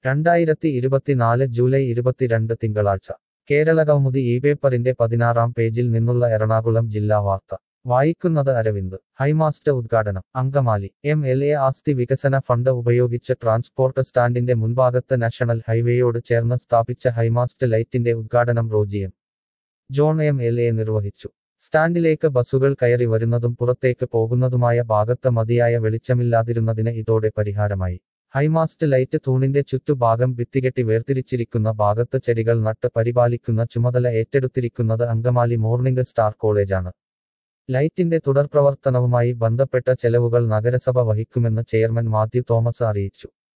രണ്ടായിരത്തി ഇരുപത്തിനാല് ജൂലൈ ഇരുപത്തിരണ്ട് തിങ്കളാഴ്ച കേരളകൗമുദി ഈ പേപ്പറിന്റെ പതിനാറാം പേജിൽ നിന്നുള്ള എറണാകുളം ജില്ലാ വാർത്ത വായിക്കുന്നത് അരവിന്ദ് ഹൈമാസ്റ്റ് ഉദ്ഘാടനം അങ്കമാലി എം എൽ എ ആസ്തി വികസന ഫണ്ട് ഉപയോഗിച്ച് ട്രാൻസ്പോർട്ട് സ്റ്റാൻഡിന്റെ മുൻഭാഗത്ത് നാഷണൽ ഹൈവേയോട് ചേർന്ന് സ്ഥാപിച്ച ഹൈമാസ്റ്റ് ലൈറ്റിന്റെ ഉദ്ഘാടനം റോജിയം ജോൺ എം എൽ എ നിർവഹിച്ചു സ്റ്റാൻഡിലേക്ക് ബസ്സുകൾ കയറി വരുന്നതും പുറത്തേക്ക് പോകുന്നതുമായ ഭാഗത്ത് മതിയായ വെളിച്ചമില്ലാതിരുന്നതിന് ഇതോടെ പരിഹാരമായി ഹൈമാസ്റ്റ് ലൈറ്റ് തൂണിന്റെ ചുറ്റുഭാഗം ഭിത്തികെട്ടി വേർതിരിച്ചിരിക്കുന്ന ഭാഗത്ത് ചെടികൾ നട്ട് പരിപാലിക്കുന്ന ചുമതല ഏറ്റെടുത്തിരിക്കുന്നത് അങ്കമാലി മോർണിംഗ് സ്റ്റാർ കോളേജാണ് ലൈറ്റിന്റെ തുടർപ്രവർത്തനവുമായി ബന്ധപ്പെട്ട ചെലവുകൾ നഗരസഭ വഹിക്കുമെന്ന് ചെയർമാൻ മാത്യു തോമസ് അറിയിച്ചു